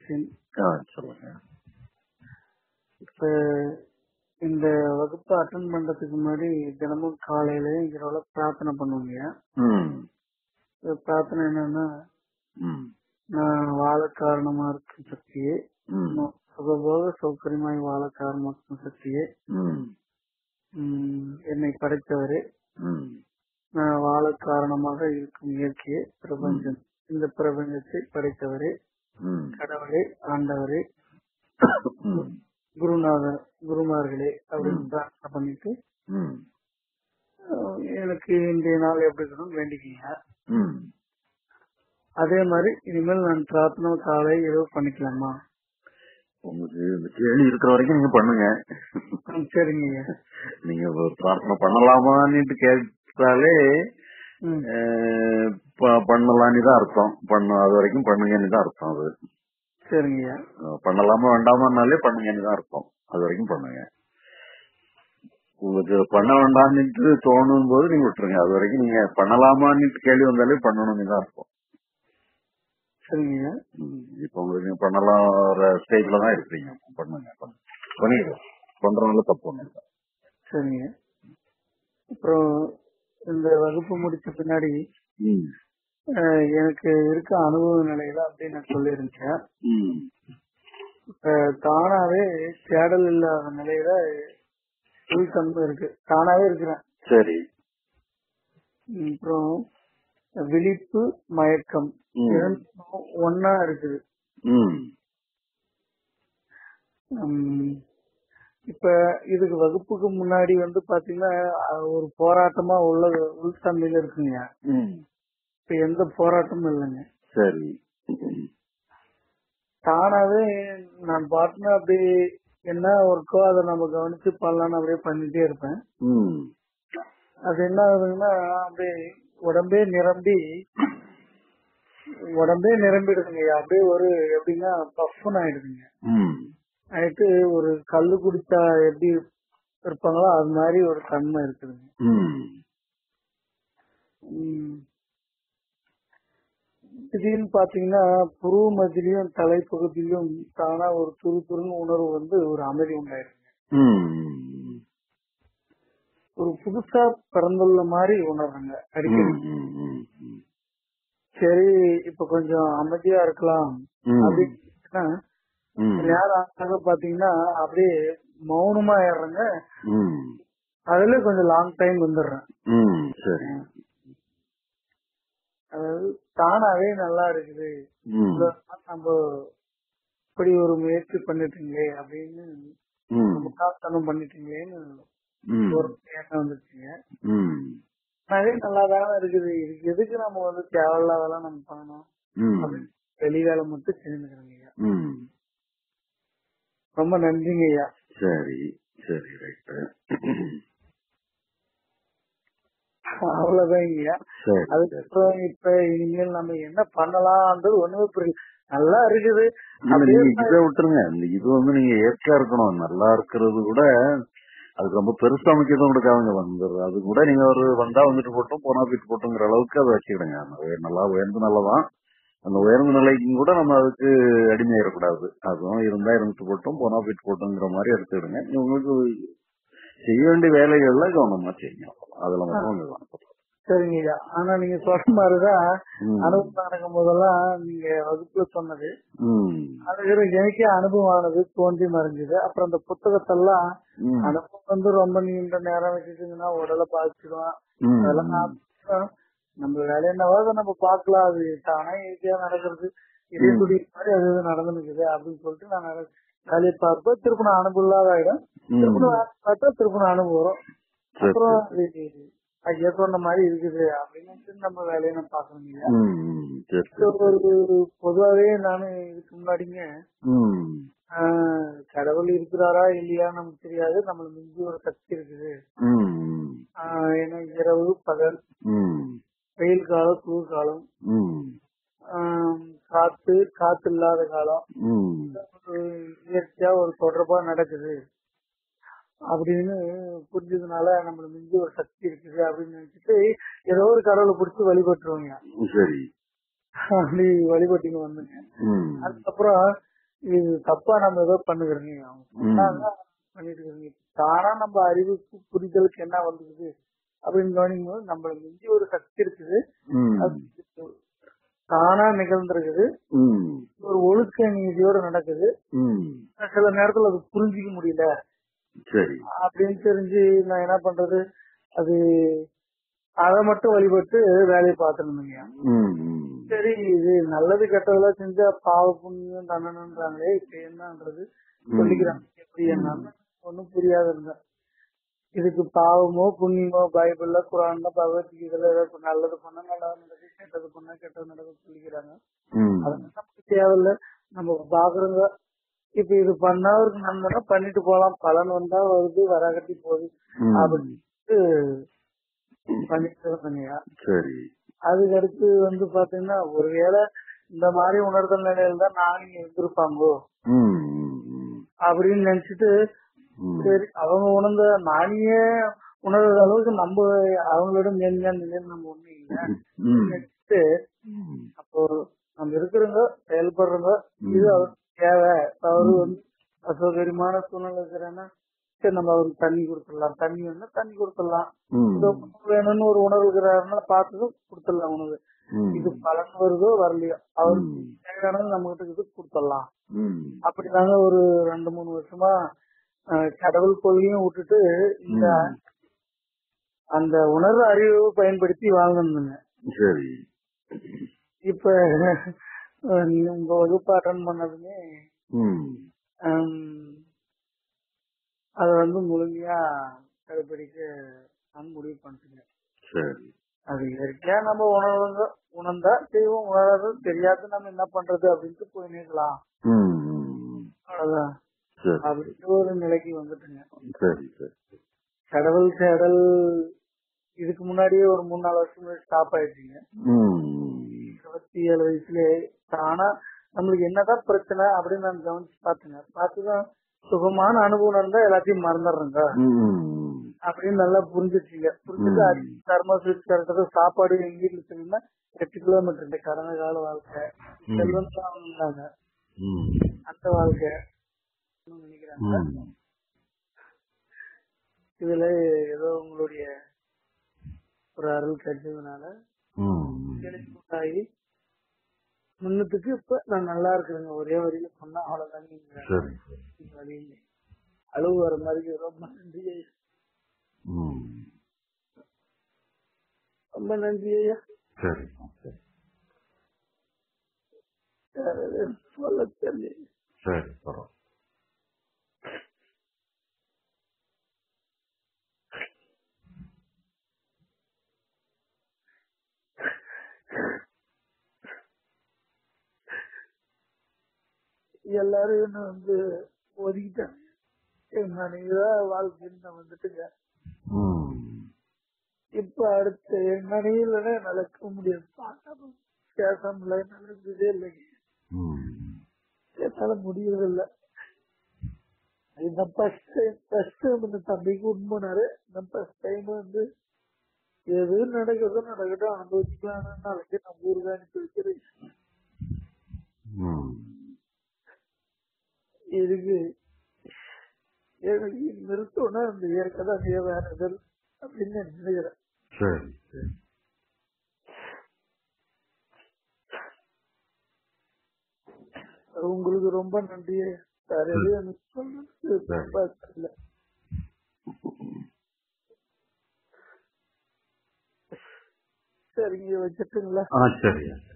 Question ஆ, சொல்லுங்க இப்ப இந்த வகுப்பு அட்டன் பண்றதுக்கு முன்னாடி தினமும் காலையில இரவுல பிரார்த்தனை பண்ணுவீங்க ம் இந்த பிரார்த்தனை என்னன்னா ம் நான் வாழ காரணமா இருக்கும் சக்தியே ம் சுகபோக சௌகரியமாய் வாழ காரணமா இருக்கும் சக்தியே ம் உம், என்னை படைத்தவரே ம் நான் வாழ காரணமாக இருக்கும் இயற்கையே பிரபஞ்சம் இந்த பிரபஞ்சத்தை படைத்தவரே ம் கடவுளே ஆண்டவரே ம் குருநாதர் குருமார்களே அப்படின்னு பிரார்த்தனை பண்ணிட்டு ம் அஹ், எனக்கு இன்றைய நாள் எப்படி இருக்கணும்னு வேண்டிக்கிங்க ம் அதே மாதிரி இனிமேல் நான் பிரார்த்தனை காலை இரவு பண்ணிக்கலாமா உங்களுக்கு இந்த கேள்வி இருக்கிற வரைக்கும் நீங்க பண்ணுங்க ம், சரிங்க ஐயா. நீங்க ஒரு பிரார்த்தனை பண்ணலாமான்னு கேட்டாலே ம், அஹ், ப- பண்ணலான்னு தான் அர்த்தம் பண்ண அது வரைக்கும் பண்ணுங்கன்னு தான் அர்த்தம் அது சரிங்க ஐயா. அஹ், பண்ணலாமா வேண்டாமான்னாலே பண்ணுங்கன்னு தான் அர்த்தம் அது வரைக்கும் பண்ணுங்க உங்களுக்கு பண்ண வேண்டாம்னு தோணும் போது நீங்க விட்டுருங்க அது வரைக்கும் நீங்க பண்ணலாமான்னு கேள்வி வந்தாலே பண்ணணும்னு தான் அர்த்தம் சரிங்க ஐயா. ம், இப்ப உங்களுக்கு நீங்க பண்ணலாம் ஸ்டேஜ்ல தான் இருப்பீங்க பண்ணுங்க பண்ணுங்க. பண்ணிடுங்க பண்றவங்கள தப்பு ஒண்ணும் இல்ல. சரிங்க அப்புறம் இந்த வகுப்பு முடிச்ச பின்னாடி ம் அஹ், எனக்கு இருக்க அனுபவ நிலையில அப்படி நான் சொல்லியிருந்தேன் ம் இப்ப தானாவே தேடல் இல்லாத நிலையில உள்தன்மை இருக்கு தானாவே இருக்கிறேன் சரி உம், அப்புறம் விழிப்பு மயக்கம் ம். இரண்டும் ஒன்னா இருக்குது ம் உம், இப்ப இதுக்கு வகுப்புக்கு முன்னாடி வந்து பாத்தீங்கன்னா அஹ், ஒரு போராட்டமா உள்ள உள்தன்மையில இருக்குங்க ம் இப்ப எந்த போராட்டமும் இல்லைங்க சரி தானாவே நான் பாட்டுன்னு அப்படி என்ன ஒர்க்கோ அதை நம்ம கவனிச்சு பண்ணலாம்னு அப்படியே பண்ணிட்டே இருப்பேன் ம் அது என்ன ஆகுதுன்னா அப்படியே உடம்பே நிரம்பி உடம்பே நிரம்பிடுதுங்க அப்படியே ஒரு எப்படின்னா பஃப்னு ஆயிடுதுங்க ம் ஆயிட்டு ஒரு கல்லு குடிச்சா எப்படி இருப்பாங்களோ அது மாதிரி ஒரு தன்மை இருக்குதுங்க ம் உம். திடீர்னு பாத்தீங்கன்னா புருவ மத்தியிலும் தலைப்பகுதியிலும் தானா ஒரு துரு துருன்னு உணர்வு வந்து ஒரு அமைதி உண்டாயிருங்க ம் ஒரு புதுசா பிறந்துள்ள மாதிரி உணர்றேங்க அடிக்கடி ம் ம் ம் சரி இப்ப கொஞ்சம் அமைதியா இருக்கலாம் ம். அப்படின்னா ம் நேரம் ஆக பாத்தீங்கன்னா அப்படியே மௌனமா ஏறுறேங்க ம் அதுல கொஞ்சம் லாங் டைம் வந்துடுறேன் ம் சரி அதாவது தானாவே நல்லா இருக்குது ம் இவ்வளவு நாள் நம்ம இப்படி ஒரு முயற்சி பண்ணிட்டீங்களே அப்படின்னு ம் முட்டாள்தனம் பண்ணிட்டீங்களேன்னு ம் ஒரு எண்ணம் வந்துருச்சுங்க ம் அதே நல்லா தானே இருக்குது இதுக்கு எதுக்கு நம்ம வந்து தேவையில்லாதெல்லாம் நம்ம பண்ணணும் ம் அப்படின்னு வெளி வேலை மட்டும் செஞ்சுக்கிறோங்க ஐயா ம் ரொம்ப நன்றிங்க ஐயா சரி சரி ரைட்டு அவ்வளவுதான் ஐயா சரி சரி அதுக்கப்புறம் இப்ப இனிமேல் நம்ம என்ன பண்ணலாம்ன்றது ஒண்ணுமே புரியல நல்லா இருக்குது இல்ல அப்படியே நீங்க இதை விட்டுருங்க இந்த இது வந்து நீங்க இயற்கையா இருக்கணும் நல்லா இருக்கிறது கூட அதுக்கு ரொம்ப பெருசா முக்கியத்துவம் கொடுக்காமங்க வந்துடுது அது கூட நீங்க ஒரு வந்தா வந்துட்டு போட்டோம் போனா போயிட்டு போட்டோங்கிற அளவுக்கு அதை வச்சுக்கிடுங்க அந்த உயர் நல்லா உயர்ந்த நல்லதான் அந்த உயர்ந்த நிலைக்கும் கூட நம்ம அதுக்கு அடிமையிடக்கூடாது அதுவும் இருந்தா இருந்துட்டு போட்டோம் போனா போயிட்டு போட்டோங்கிற மாதிரி எடுத்துக்கிடுங்க நீ உங்களுக்கு செய்ய வேண்டிய வேலைகள்ல கவனமா செய்யணும் அதுல மட்டும் கொஞ்சம் கவனம் சரிங்க ஐயா ஆனா நீங்க சொல்ற மாதிரிதான் ம். அனுபவம் நடக்கும் போதெல்லாம் நீங்க வகுப்புல சொன்னது ம். அது எனக்கே அனுபவம் ஆனது தோன்றி மறைஞ்சது அப்புறம் அந்த புத்தகத்தெல்லாம் ம். அனுபவம் வந்து ரொம்ப நீண்ட நேரம் வச்சுட்டீங்கன்னா உடலை பாதிச்சிடும் ம். அதெல்லாம் நான் அப்புறம் நம்ம வேலை என்னவோ அதை நம்ம பார்க்கலாம் அது தானே ஈஸியா நடக்கிறது இதே ம். துடி மாதிரி அது இது நடந்துருக்குது அப்படின்னு சொல்லிட்டு நான் நட- வேலையை பார்ப்பேன் திருப்பி நான் அனுபவம் இல்லாத ஆயிடும் ம். திருப்பி நான் பார்த்தா திருப்பி நான் அனுபவம் வரும் சரி, அப்புறம் சரி. இது ஐயா சொன்ன மாதிரி இருக்குது அப்படின்னு நம்ம வேலையை நான் பாக்கணும் இல்லையா ம், ம். சரி, சரி. ஒரு பொதுவாவே நானு இதுக்கு முன்னாடிங்க ம். ஆஹ், கடவுள் இருக்கிறாரா இல்லையா நமக்கு தெரியாது நம்மள மிஞ்சி ஒரு சக்தி இருக்குது ம், ம். ஆஹ், ஏன்னா இரவு பகல் ம். வெயில் காலம் குளிர் காலம் ம். ஆஹ், காத்து காத்து இல்லாத காலம் ம். ஒரு இயற்கையா ஒரு தொடர்பா நடக்குது அப்படின்னு புரிஞ்சதுனால நம்மள மிஞ்சி ஒரு சக்தி இருக்குது அப்படின்னு நினைச்சிட்டு ஏதோ ஒரு கடவுளை பிடிச்சி வழிபட்டுருவாங்க சரி அப்படி வழிபட்டிங்க வந்துங்க ம். அதுக்கப்புறம் இது தப்பா நம்ம ஏதோ பண்ணுகிறீங்க அவங்க சொன்னாங்க பண்ணிட்டு இருக்கீங்க தானா நம்ம அறிவுக்கு புரிதலுக்கு என்ன வந்துருக்குது அப்படின்னு கவனிக்கும் போது நம்மள மிஞ்சி ஒரு சக்தி இருக்குது ம். அது தானா நிகழ்ந்திருக்குது ம். ஒரு ஒழுக்க நீதியோட நடக்குது ம். சில நேரத்துல அது புரிஞ்சிக்க முடியல சரி அப்படின்னு தெரிஞ்சு நான் என்ன பண்றது அது அதை மட்டும் வழிபட்டு வேலையை பார்த்துருந்தீங்க ம். ம். சரி இது நல்லது கெட்டதெல்லாம் செஞ்சா பாவ புண்ணியம் தண்டனன்றாங்களே இப்ப என்னன்றது சொல்லிக்கிறாங்க எப்படி என்னன்னு ஒண்ணும் புரியாது இருந்தேன் இதுக்கு பாவமோ புண்ணியமோ பைபிள்ல குரான்ல பகவத்கீதையில ஏதாவது நல்லது பண்ணா நல்லது நடக்குது கெட்டது பண்ணா கெட்டது நடக்குது சொல்லிக்கிறாங்க ம். அதெல்லாம் நமக்கு தேவையில்ல நம்ம பாக்குறோங்க இப்ப இது பண்ணா ஒரு நன்மைனா பண்ணிட்டு போலாம் பலன் வந்தா வருது வராகட்டி போகுது ம். அப்படின்ட்டு பண்ணிட்டு இருக்கேங்க சரி அதுக்கு அடுத்து வந்து பாத்தீங்கன்னா ஒருவேளை இந்த மாதிரி உணர்தல் நிலையில தான் நானும் இருந்திருப்பாங்கோ ம். ம். ம். அப்படின்னு நினைச்சிட்டு ம். சரி அவங்க உணர்ந்த நானியே உணர்ற அளவுக்கு நம்ம அவங்களோட மேன்மையான நிலையில நம்ம ஒண்ணும் இல்ல ம். நினைச்சிட்டு ம். அப்போ நம்ம இருக்கிறவங்க செயல்படுறவங்க இது அவருக்கு தேவை இப்ப அவரு வந்து அசௌகரியமான சூழ்நிலை இருக்கிறேன்னா சரி நம்ம அவருக்கு தண்ணி கொடுத்துடலாம் தண்ணி வேணும்னா தண்ணி கொடுத்துடலாம் ம். இதோ உணவு வேணும்னு ஒரு உணர்வு இருக்கிறாருன்னா பார்த்ததும் கொடுத்துடலாம் உணவு ம். இது பலன் வருதோ வரலையோ அவருக்கு ம். தேவையானது நம்ம கிட்ட இது கொடுத்துடலாம் ம். அப்படிதாங்க ஒரு ரெண்டு மூணு வருஷமா அஹ், கடவுள் கொள்கையும் விட்டுட்டு இந்த ம். அந்த உணர்வு அறிவு பயன்படுத்தி வாழ்ந்துங்க சரி இப்ப அஹ், நீங்க உங்க வகுப்பு அட்டன் பண்ணதுமே ம். ஹம், அத வந்து முழுமையா கடைபிடிக்க நான் முடிவு பண்ணிட்டேன் சரி அது இயற்கையா நம்ம உணர்வுங்க உணர்ந்தா செய்வோம் உணராது தெரியாது நம்ம என்ன பண்றது அப்படின்ட்டு போய் நிற்கலாம் ம். ம். அவ்வளவுதான் சரி அப்படின்ட்டு ஒரு நிலைக்கு வந்துட்டுங்க சரி சரி கடவுள் தேடல் இதுக்கு முன்னாடியே ஒரு மூணு நாலு வருஷம் முன்னாடி ஸ்டாப் ஆயிடுச்சுங்க ம். இருபத்தி ஏழு வயசுல தானா நம்மளுக்கு என்னதான் பிரச்சனை அப்படின்னு நான் கவனிச்சு பாத்துங்க பார்த்துதான் சுகமான அனுபவம் இருந்தா எல்லாத்தையும் மறந்துடுறேங்க ம். அப்படின்னு நல்லா புரிஞ்சிருச்சுங்க புரிஞ்சுட்டு ம். அது தர்ம சுவிட்ச் கரெக்டாக சாப்பாடு எங்க வீட்டுல வச்சிருந்தா எட்டு கிலோமீட்டர் இந்த கடந்த கால வாழ்க்கை ம். செல்வம் தான் வந்தாங்க ம். அந்த வாழ்க்கை நினைக்கிறாங்க ம். இதுல ஏதோ உங்களுடைய ஒரு அருள் கிடைச்சதுனால ம். தெளிவுண்டாகி முன்னத்துக்கு இப்ப நான் நல்லா இருக்கிறேங்க ஒரே வரியில சொன்னா அவ்வளவுதான் நீங்க சரி வழியில அழுவு வர மாதிரி ரொம்ப நன்றி ஐயா ம். ரொம்ப நன்றி ஐயா சரி சரி வேற எதுவும் சொல்ல தெரியல சரி பரவாயில்ல எல்லாரும் என்ன வந்து ஒதுக்கிட்டாங்க என் மனைவிதான் வாழ்க்கைன்னு நான் வந்துட்டுங்க ம். இப்ப அடுத்த என் மனைவி இல்லைன்னா நடக்க முடியாது பார்க்காம பேசாமல நடந்ததே இல்லைங்க ம். என்னால முடியறது இல்ல இந்த ஃபர்ஸ்ட் டைம் ஃபர்ஸ்ட் டைம் இந்த தம்பிக்கு உண்மைனாரு இந்த ஃபர்ஸ்ட் டைம் வந்து எது நடக்குதோ நடக்கட்டும் அனுபவிச்சுக்கலாம் நாளைக்கு நம்ம ஊருக்கு அனுப்பி வைக்கிறேன் ம். இருக்கு எனக்கு நிறுத்தம்னா அந்த இயற்கை தான் வேற எது இல்ல அப்படின்னு நான் நினைக்கிறேன் சரி சரி உங்களுக்கு ரொம்ப நன்றி வேற எதுவும் எனக்கு சொல்றதுக்கு ரொம்ப இல்ல சரிங்க வச்சுட்டுங்களா ஆ சரியா